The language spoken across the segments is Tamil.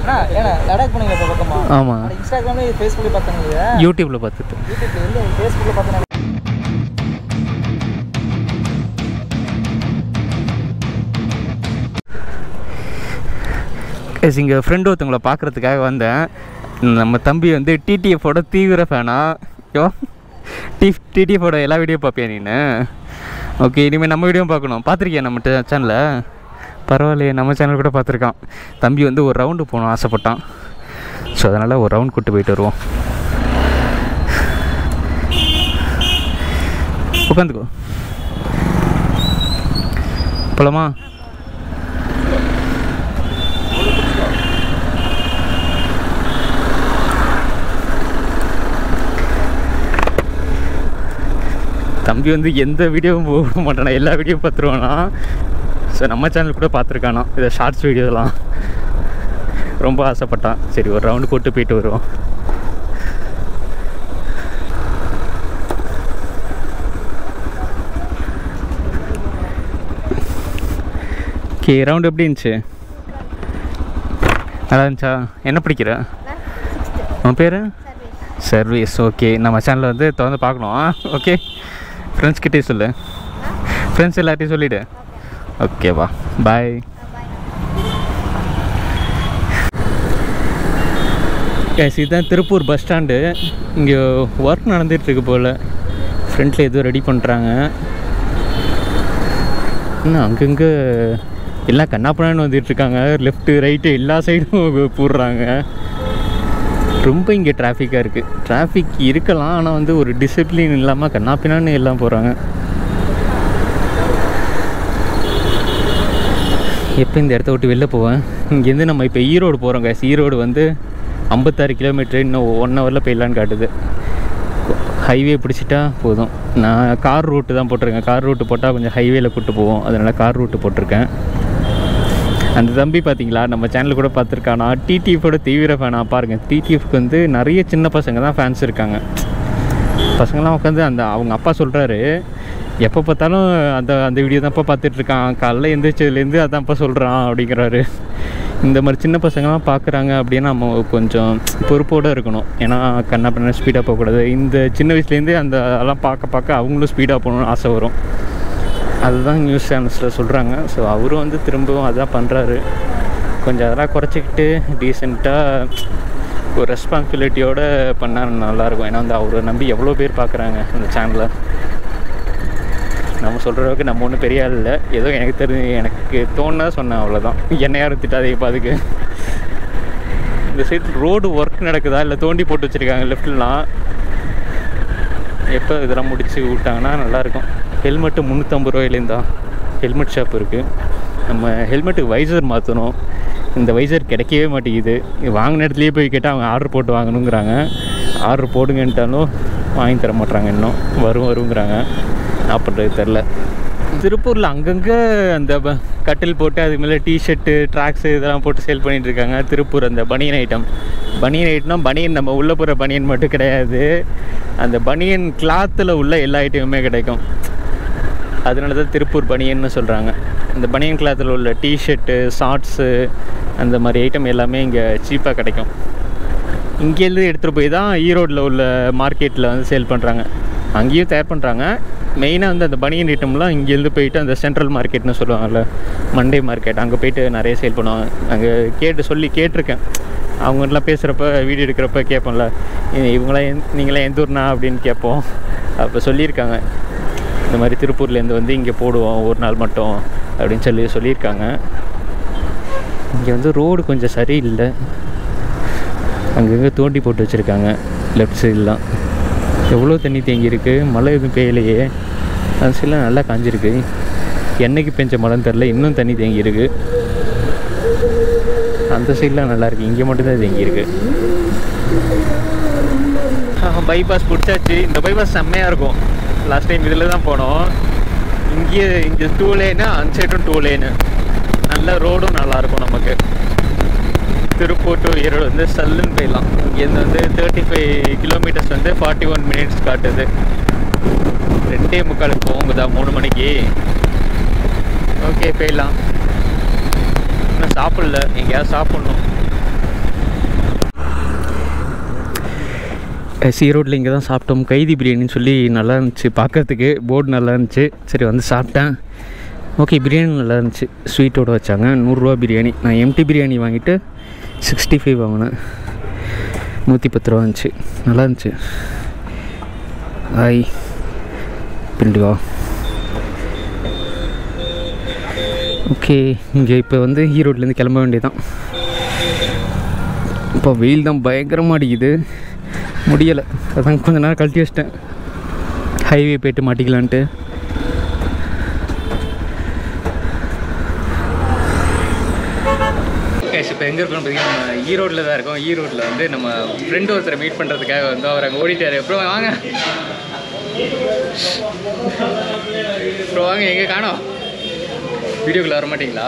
அண்ணா ஏன்னா லடாக் போனீங்க இப்போ பக்கமா ஆமாம் அது இன்ஸ்டாகிராம்ல ஃபேஸ்புக்கில் பார்த்தேன் யூடியூப்பில் பார்த்துட்டு யூடியூப்ல எந்த ஃபேஸ்புக்கில் பார்த்தேன் எஸ் இங்கே ஃப்ரெண்டு ஒருத்தவங்களை பார்க்குறதுக்காக வந்தேன் நம்ம தம்பி வந்து டிடிஎஃபோட தீவிர ஃபேனா யோ டி டிடிஎஃபோட எல்லா வீடியோ பார்ப்பியா நீனு ஓகே இனிமேல் நம்ம வீடியோ பார்க்கணும் பார்த்துருக்கியா நம்ம சேனலில் பரவாயில்லையே நம்ம சேனல் கூட பார்த்துருக்கான் தம்பி வந்து ஒரு ரவுண்டு போகணும் ஆசைப்பட்டான் ஸோ அதனால் ஒரு ரவுண்ட் கூட்டு போயிட்டு வருவோம் உட்காந்துக்கோ போலாமா தம்பி வந்து எந்த வீடியோவும் போக மாட்டானா எல்லா வீடியோவும் பார்த்துருவானா ஸோ நம்ம சேனல் கூட பார்த்துருக்கானா இதை ஷார்ட்ஸ் வீடியோலாம் ரொம்ப ஆசைப்பட்டான் சரி ஒரு ரவுண்டு போட்டு போயிட்டு வருவோம் ஓகே ரவுண்டு எப்படி இருந்துச்சு நல்லா இருந்துச்சா என்ன படிக்கிற உன் பேர் சர்வீஸ் ஓகே நம்ம சேனலில் வந்து திறந்து பார்க்கணும் ஓகே ஃப்ரெண்ட்ஸ் கிட்டே சொல்லு ஃப்ரெண்ட்ஸ் எல்லார்ட்டையும் சொல்லிவிடு ஓகேவா பாய் கேஸ் இதுதான் திருப்பூர் பஸ் ஸ்டாண்டு இங்கே ஒர்க் நடந்துகிட்ருக்கு போல் ஃப்ரண்ட்டில் ஏதோ ரெடி பண்ணுறாங்க இன்னும் அங்கங்கே எல்லாம் கண்ணாப்பண்ணான்னு வந்துட்டுருக்காங்க லெஃப்ட்டு ரைட்டு எல்லா சைடும் போடுறாங்க ரொம்ப இங்கே டிராஃபிக்காக இருக்குது டிராஃபிக் இருக்கலாம் ஆனால் வந்து ஒரு டிசிப்ளின் இல்லாமல் கண்ணாப்பினான்னு எல்லாம் போகிறாங்க எப்போ இந்த இடத்த விட்டு வெளில போவேன் இங்கேருந்து நம்ம இப்போ ஈரோடு போகிறோம் கேஸ் ஈரோடு வந்து ஐம்பத்தாறு கிலோமீட்டர் இன்னும் ஒன் ஹவரில் போயிடலான்னு காட்டுது ஹைவே பிடிச்சிட்டா போதும் நான் கார் ரூட்டு தான் போட்டிருக்கேன் கார் ரூட்டு போட்டால் கொஞ்சம் ஹைவேல கூட்டு போவோம் அதனால் கார் ரூட்டு போட்டிருக்கேன் அந்த தம்பி பார்த்தீங்களா நம்ம சேனல் கூட பார்த்துருக்கானா டிடிஎஃபோட தீவிர ஃபேனா பாருங்கள் டிடிஎஃப்க்கு வந்து நிறைய சின்ன பசங்க தான் ஃபேன்ஸ் இருக்காங்க பசங்களாம் உட்காந்து அந்த அவங்க அப்பா சொல்கிறாரு எப்போ பார்த்தாலும் அந்த அந்த வீடியோ தான்ப்பா பார்த்துட்ருக்கான் காலைல எந்திரிச்சதுலேருந்து அதான்ப்பா சொல்கிறான் அப்படிங்கிறாரு இந்த மாதிரி சின்ன பசங்களாம் பார்க்குறாங்க அப்படின்னா நம்ம கொஞ்சம் பொறுப்போடு இருக்கணும் ஏன்னா கண்ணா பண்ண ஸ்பீடாக போகக்கூடாது இந்த சின்ன வயசுலேருந்தே அந்த அதெல்லாம் பார்க்க பார்க்க அவங்களும் ஸ்பீடாக போகணும்னு ஆசை வரும் அதுதான் நியூஸ் சேனல்ஸில் சொல்கிறாங்க ஸோ அவரும் வந்து திரும்பவும் அதான் பண்ணுறாரு கொஞ்சம் அதெல்லாம் குறைச்சிக்கிட்டு டீசெண்டாக ஒரு ரெஸ்பான்சிபிலிட்டியோடு பண்ணால் நல்லாயிருக்கும் ஏன்னா வந்து அவரை நம்பி எவ்வளோ பேர் பார்க்குறாங்க அந்த சேனலை நம்ம சொல்கிற அளவுக்கு நம்ம ஒன்றும் பெரிய ஆள் இல்லை ஏதோ எனக்கு தெரிஞ்சு எனக்கு தோணுனா சொன்னேன் அவ்வளோதான் என்ன யாரும் திட்டாதே இப்போ அதுக்கு இந்த சைடு ரோடு ஒர்க் நடக்குதா இல்லை தோண்டி போட்டு வச்சுருக்காங்க லெஃப்ட்லாம் எப்போ இதெல்லாம் முடிச்சு விட்டாங்கன்னா நல்லாயிருக்கும் ஹெல்மெட்டு முந்நூற்றம்பது ரூபாயிலேருந்தா ஹெல்மெட் ஷாப் இருக்குது நம்ம ஹெல்மெட்டுக்கு வைசர் மாற்றணும் இந்த வைசர் கிடைக்கவே மாட்டேங்குது வாங்கின இடத்துலையே போய் கேட்டால் அவங்க ஆர்டர் போட்டு வாங்கணுங்கிறாங்க ஆர்டர் போடுங்கன்ட்டாலும் வாங்கி தர மாட்றாங்க இன்னும் வரும் வருங்கிறாங்க என்ன பண்ணுறது தெரில திருப்பூரில் அங்கங்கே அந்த ப- கட்டில் போட்டு அது மேலே டிஷர்ட்டு ட்ராக்ஸு இதெல்லாம் போட்டு சேல் பண்ணிட்டு இருக்காங்க திருப்பூர் அந்த பனியன் ஐட்டம் பனியன் ஐட்டம்னா பனியன் நம்ம உள்ளே போகிற பனியன் மட்டும் கிடையாது அந்த பனியன் கிளாத்தில் உள்ள எல்லா ஐட்டமுமே கிடைக்கும் அதனால தான் திருப்பூர் பனியன்னு சொல்கிறாங்க இந்த பனியன் கிளாத்தில் உள்ள டிஷர்ட்டு ஷார்ட்ஸு அந்த மாதிரி ஐட்டம் எல்லாமே இங்கே சீப்பாக கிடைக்கும் இங்கேருந்து எடுத்துகிட்டு போய் தான் ஈரோட்டில் உள்ள மார்க்கெட்டில் வந்து சேல் பண்ணுறாங்க அங்கேயும் தயார் பண்ணுறாங்க மெயினாக வந்து அந்த பனியன் ஐட்டம்லாம் இங்கேருந்து போயிட்டு அந்த சென்ட்ரல் மார்க்கெட்னு சொல்லுவாங்கல்ல மண்டே மார்க்கெட் அங்கே போயிட்டு நிறைய சேல் பண்ணுவாங்க அங்கே கேட்டு சொல்லி கேட்டிருக்கேன் அவங்கெல்லாம் பேசுகிறப்ப வீடியோ எடுக்கிறப்ப கேட்போம்ல இ- இவங்களாம் எந் நீங்களாம் எந்த ஊர்னா அப்படின்னு கேட்போம் அப்போ சொல்லியிருக்காங்க இந்த மாதிரி திருப்பூர்லேருந்து வந்து இங்கே போடுவோம் ஒரு நாள் மட்டும் அப்படின்னு சொல்லி சொல்லியிருக்காங்க இங்கே வந்து ரோடு கொஞ்சம் சரியில்லை அங்கங்கே தோண்டி போட்டு வச்சுருக்காங்க லெஃப்ட் சைட்லாம் எவ்வளோ தண்ணி தேங்கி இருக்கு மழை எதுவும் பெய்யலையே அந்த சைட்லாம் நல்லா காஞ்சிருக்கு என்னைக்கு பெஞ்ச மழைன்னு தெரில இன்னும் தண்ணி தேங்கி இருக்கு அந்த சைட்லாம் நல்லா இருக்கு இங்கே மட்டும்தான் தேங்கி இருக்கு பைபாஸ் பிடிச்சாச்சு இந்த பைபாஸ் செம்மையாக இருக்கும் லாஸ்ட் டைம் இதில் தான் போனோம் இங்கே இங்கே டூ லேனு அந்த சைடும் டூ லேனு நல்ல ரோடும் நல்லாயிருக்கும் நமக்கு திருப்பூர் டு ஈரோடு வந்து சல்லுன்னு போயிடலாம் இங்கேருந்து வந்து தேர்ட்டி ஃபைவ் கிலோமீட்டர்ஸ் வந்து ஃபார்ட்டி ஒன் மினிட்ஸ் காட்டுது ரெண்டே முக்காலுக்கு போகும்போதா மூணு மணிக்கு ஓகே போயிடலாம் இன்னும் சாப்பிடல எங்கேயாவது சாப்பிட்ணும் எஸ் ஈரோட்டில் இங்கே தான் சாப்பிட்டோம் கைதி பிரியாணின்னு சொல்லி நல்லா இருந்துச்சு பார்க்கறதுக்கு போர்டு நல்லா இருந்துச்சு சரி வந்து சாப்பிட்டேன் ஓகே பிரியாணி நல்லா இருந்துச்சு ஸ்வீட்டோடு வச்சாங்க நூறுரூவா பிரியாணி நான் எம்டி பிரியாணி வாங்கிட்டு சிக்ஸ்டி ஃபைவ் வாங்கினேன் நூற்றி பத்து ரூபா இருந்துச்சு நல்லா இருந்துச்சு ஆய் பின்னாடி வா ஓகே இங்கே இப்போ வந்து ஈரோட்லேருந்து கிளம்ப வேண்டியதான் இப்போ வெயில் தான் பயங்கரமாக அடிக்குது முடியலை அதான் கொஞ்ச நேரம் கழட்டி வச்சிட்டேன் ஹைவே போயிட்டு மாட்டிக்கலான்ட்டு கேஷ் இப்போ எங்கே இருக்கோம் பார்த்தீங்கன்னா நம்ம ஈரோட்டில் தான் இருக்கோம் ஈரோட்டில் வந்து நம்ம ஃப்ரெண்டு ஒருத்தரை மீட் பண்ணுறதுக்காக வந்து அவர் அங்கே ஓடிட்டாரு அப்புறம் வாங்க அப்புறம் வாங்க எங்கே காணோம் வீடியோக்குள்ளே வர மாட்டீங்களா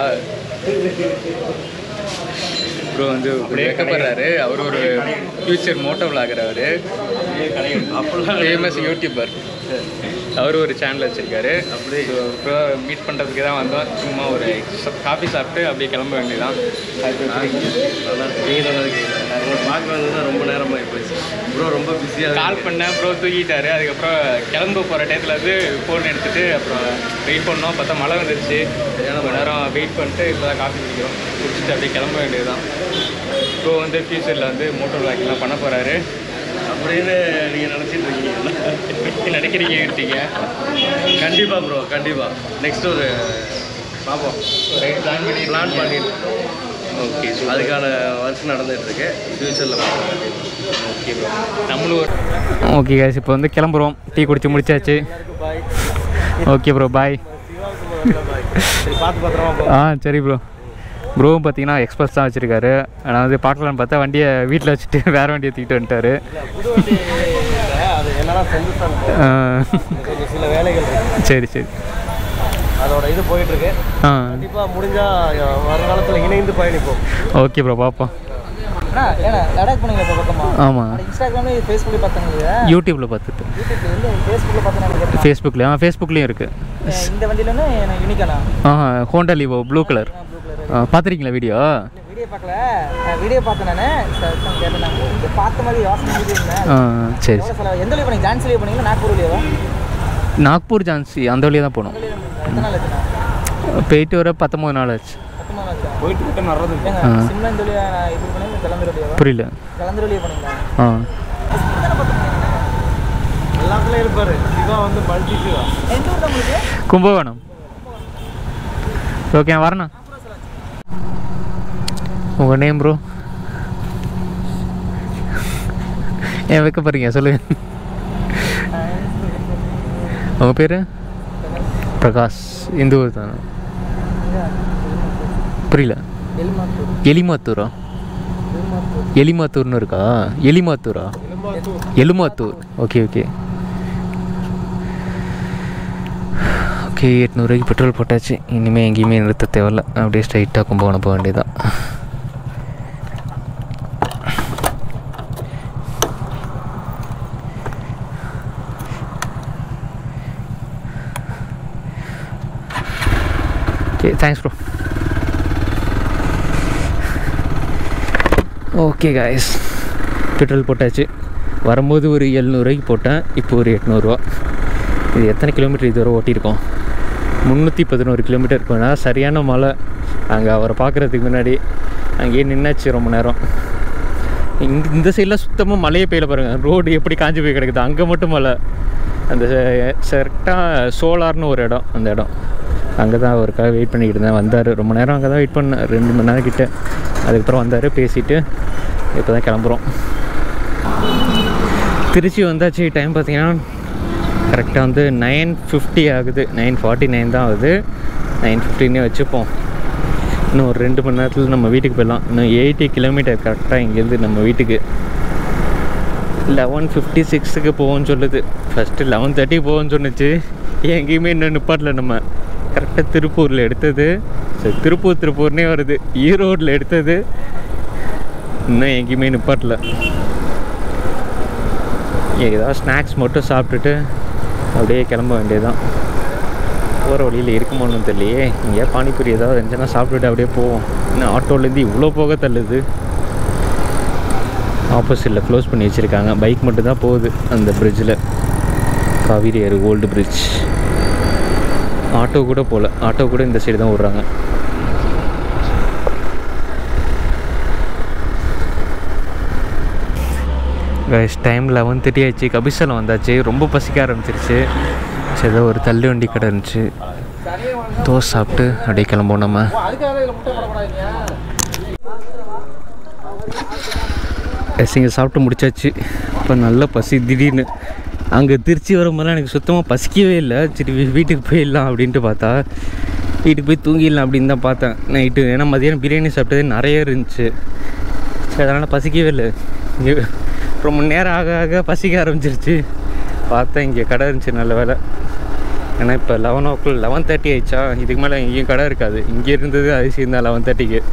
ப்ரோ வந்து வைக்கப்படுறாரு அவர் ஒரு ஃபியூச்சர் மோட்டோ விளாகர் அவர் ஃபேமஸ் யூடியூபர் அவர் ஒரு சேனல் வச்சிருக்காரு அப்படியே அப்புறம் மீட் பண்ணுறதுக்கு தான் வந்தோம் சும்மா ஒரு காஃபி சாப்பிட்டு அப்படியே கிளம்ப வேண்டியதான் நல்லா இருக்கு நீங்கள் நல்லா இருக்கீங்க உங்களை பார்க்க வந்து தான் ரொம்ப நேரமாக போயிடுச்சு ப்ரோ ரொம்ப பிஸியாக கால் பண்ணேன் ப்ரோ தூக்கிட்டாரு அதுக்கப்புறம் கிளம்ப போகிற டயத்தில் வந்து ஃபோன் எடுத்துட்டு அப்புறம் வெயிட் பண்ணோம் பார்த்தா மழை வந்துருச்சு ரொம்ப நேரம் வெயிட் பண்ணிட்டு இப்போ தான் காஃபி குடிக்கிறோம் குடிச்சிட்டு அப்படியே கிளம்ப வேண்டியதுதான் ப்ரோ வந்து ஃபியூச்சரில் வந்து மோட்டோ விளாக்லாம் பண்ண போகிறாரு அப்படின்னு நீங்கள் நினச்சிட்டு இருக்கீங்களா நினைக்கிறீங்க கண்டிப்பாக ப்ரோ கண்டிப்பாக நெக்ஸ்ட் ஒரு பார்ப்போம் ரைட் பிளான் பண்ணி பிளான் பண்ணிட்டு ஓகே அதுக்கான ஒர்க் நடந்துட்டு இருக்கு ஃப்யூச்சரில் பார்க்கலாம் ஓகே ப்ரோ நம்மளும் ஒரு ஓகே கேஸ் இப்போ வந்து கிளம்புறோம் டீ குடிச்சு முடிச்சாச்சு ஓகே ப்ரோ பாய் சரி பார்த்து பத்திரமா போ ஆ சரி ப்ரோ ப்ரோவும் பார்த்தீங்கன்னா எக்ஸ்பிரஸ் தான் வச்சுருக்காரு ஆனால் வந்து பார்க்கலான்னு பார்த்தா வண்டியை வீட்டில் வச்சுட்டு வேறு வண்டியை தூக்கிட்டு வந்துட்டாரு புது வண்டி இல்லை, அது என்னன்னா செஞ்சுட்டாங்க ஆ, கொஞ்சம் சில வேலைகள் இருக்கு சரி சரி அதோட இது போயிட்டு இருக்கு ஆ கண்டிப்பாக முடிஞ்சா அஹ், வருங்காலத்தில் இணைந்து பயணிப்போம் ஓகே ப்ரோ பார்ப்போம் அண்ணா ஏன்னா லடாக் போனீங்களா இப்போ பக்கமா ஆமாம் இன்ஸ்டாகிராம்ல ஃபேஸ்புக்கில் பார்த்தீங்க யூடியூப்பில் பார்த்துட்டு யூடியூப்ல வந்து ஃபேஸ்புக்கில் பார்த்தேன் ஃபேஸ்புக்கில் ஆ ஃபேஸ்புக்லேயும் இருக்குது இந்த வண்டியில ஒன்று எனக்கு யூனிக்காண்ணா ஆ Honda Livo blue colour blue colour பார்த்துருக்கீங்களா வீடியோ வீடியோ பார்க்கல வீடியோ பார்த்தேன் நான் கேட்டேன் நான் இங்கே பார்த்த மாதிரி யோசனை பண்ணி இருந்தேன் ஆ சரி எவ்வளோ செலவு எந்த வழி போனீங்க ஜான்சி வழி போனீங்களா நாக்பூர் வழியாவா நாக்பூர் ஜான்சி அந்த வழியாக தான் போகணும் எத்தனை நாள் ஆச்சுண்ணா போயிட்டு வர பத்தொம்பது நாள் ஆச்சு பத்தொம்பது நாள் ஆச்சா போயிட்டு விட்டு வர்றது ஏங்க ஆ. சிம்லா இந்த வழியா நான் இது பண்ணி கிளம்புற வழியாவா புரியல கிளம்புற வழியா போனீங்களா ஆ எல்லாத்துலேயும் இருப்பார் சிவா வந்து மல்டி சிவா எந்த ஊர் உங்களுக்கு கும்பகோணம் ஓகே நான் வரேண்ணா உங்கள் நேம் ப்ரோ ஏன் வைக்க போகிறீங்க சொல்லுங்க உங்கள் பேர் பிரகாஷ் இந்த ஊர் தானே புரியல எலிமாத்தூர் எலிமாத்தூரா எலிமாத்தூர் எலிமாத்தூர்னு இருக்கா எலிமாத்தூரா எலுமாத்தூர் ஓகே ஓகே ஓகே எட்நூறுவாய்க்கு பெட்ரோல் போட்டாச்சு இனிமேல் எங்கேயுமே நிறுத்த தேவையில்ல அப்படியே ஸ்ட்ரைட்டாக கும்பகோணம் போக வேண்டியதான் okay thanks bro okay guys petrol போட்டாச்சு வரும்போது ஒரு எழுநூறுவாய்க்கு போட்டேன் இப்போ ஒரு எட்நூறுரூவா இது எத்தனை கிலோமீட்டர் இதுவரை ஓட்டியிருக்கோம் முந்நூற்றி பதினோரு கிலோமீட்டர் இருக்கும்னா சரியான மழை அங்கே அவரை பார்க்குறதுக்கு முன்னாடி அங்கேயே நின்னாச்சு ரொம்ப நேரம் இங்க இந்த சைடில் சுத்தமாக மழையே பெய்யல பாருங்கள் ரோடு எப்படி காஞ்சி போய் கிடக்குது அங்கே மட்டும் மழை அந்த கரெக்டாக சோலார்னு ஒரு இடம் அந்த இடம் அங்கே தான் அவருக்காக வெயிட் பண்ணிக்கிட்டு இருந்தேன் வந்தார் ரொம்ப நேரம் அங்கே தான் வெயிட் பண்ணேன் ரெண்டு மணி நேரம் கிட்ட அதுக்கப்புறம் வந்தார் பேசிட்டு இப்போ தான் கிளம்புறோம் திருச்சி வந்தாச்சு டைம் பார்த்தீங்கன்னா கரெக்டாக வந்து நைன் ஃபிஃப்டி ஆகுது நைன் ஃபார்ட்டி நைன் தான் ஆகுது நைன் ஃபிஃப்டின்னே வச்சுப்போம் இன்னும் ஒரு ரெண்டு மணி நேரத்தில் நம்ம வீட்டுக்கு போயிடலாம் இன்னும் எயிட்டி கிலோமீட்டர் கரெக்டாக இங்கேருந்து நம்ம வீட்டுக்கு லெவன் ஃபிஃப்டி சிக்ஸுக்கு போவோம்னு சொல்லுது ஃபஸ்ட்டு லெவன் தேர்ட்டி போவோம்னு சொன்னுச்சு எங்கேயுமே இன்னும் நிப்பாட்டல நம்ம கரெக்டாக திருப்பூரில் எடுத்தது சரி திருப்பூர் திருப்பூர்னே வருது ஈரோட்டில் எடுத்தது இன்னும் எங்கேயுமே நிப்பாட்டல ஏதாவது ஸ்நாக்ஸ் மட்டும் சாப்பிட்டுட்டு அப்படியே கிளம்ப வேண்டியதுதான் போகிற வழியில் இருக்குமோன்னு தெரியலையே இங்கே பானிபூரி ஏதாவது இருந்துச்சுன்னா சாப்பிட்டுட்டு அப்படியே போவோம் இன்னும் ஆட்டோலேருந்து இவ்வளோ போக தள்ளுது ஆப்போசிட்டில் க்ளோஸ் பண்ணி வச்சுருக்காங்க பைக் மட்டும் தான் போகுது அந்த பிரிட்ஜில் காவிரி ஆறு ஓல்டு பிரிட்ஜ் ஆட்டோ கூட போகல ஆட்டோ கூட இந்த சைடு தான் விட்றாங்க கைஸ் டைம் லெவன் தேர்ட்டி ஆச்சு கபிசலம் வந்தாச்சு ரொம்ப பசிக்க ஆரம்பிச்சிருச்சு சரி ஏதோ ஒரு தள்ளு வண்டி கடை இருந்துச்சு தோசை சாப்பிட்டு அப்படியே கிளம்புவோம் நம்ம அதுக்காக இதில் முட்டை போடக்கூடாதுங்க எஸ் இங்கே சாப்பிட்டு முடிச்சாச்சு இப்போ நல்ல பசி திடீர்னு அங்கே திருச்சி வரும்போதெல்லாம் எனக்கு சுத்தமாக பசிக்கவே இல்லை சரி வீ- வீட்டுக்கு போயிடலாம் அப்படின்ட்டு பார்த்தா வீட்டுக்கு போய் தூங்கிடலாம் அப்படின்னு தான் பார்த்தேன் நைட்டு ஏன்னா மதியானம் பிரியாணி சாப்பிட்டதே நிறைய இருந்துச்சு சரி அதனால் பசிக்கவே இல்லை இங்கே ரொம்ப நேரம் ஆக ஆக பசிக்க ஆரம்பிச்சிருச்சு பார்த்தேன் இங்கே கடை இருந்துச்சு நல்ல வேலை ஏன்னா இப்போ eleven o'clock eleven thirty ஆயிடுச்சா இதுக்கு மேலே எங்கேயும் கடை இருக்காது இங்கே இருந்தது அதிசயம் தான் லெவன் தேர்ட்டிக்கு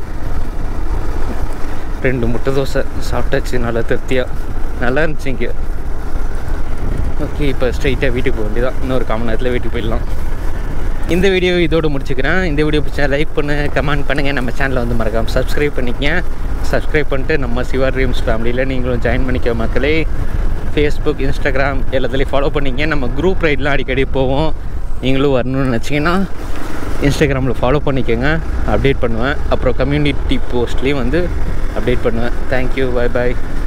ரெண்டு முட்டை தோசை சாப்பிட்டாச்சு நல்லா திருப்தியாக நல்லா இருந்துச்சு இங்கே ஓகே இப்போ ஸ்ட்ரைட்டாக வீட்டுக்கு போக வேண்டியதான் இன்னொரு காமன் நேரத்தில் வீட்டுக்கு போயிடலாம் இந்த வீடியோ இதோடு முடிச்சுக்கிறேன் இந்த வீடியோ பிடிச்சா லைக் பண்ணு கமெண்ட் பண்ணுங்கள் நம்ம சேனலை வந்து மறக்காமல் சப்ஸ்கிரைப் பண்ணிக்கங்க சப்ஸ்கிரைப் பண்ணிட்டு நம்ம சிவா ட்ரீம்ஸ் ஃபேமிலியில் நீங்களும் ஜாயின் பண்ணிக்க மக்களே ஃபேஸ்புக் இன்ஸ்டாகிராம் எல்லாத்துலேயும் ஃபாலோ பண்ணிங்க நம்ம குரூப் ரைட்லாம் அடிக்கடி போவோம் நீங்களும் வரணும்னு நினச்சிங்கன்னா இன்ஸ்டாகிராமில் ஃபாலோ பண்ணிக்கோங்க அப்டேட் பண்ணுவேன் அப்புறம் கம்யூனிட்டி போஸ்ட்லேயும் வந்து அப்டேட் பண்ணுவேன் தேங்க்யூ பை பாய்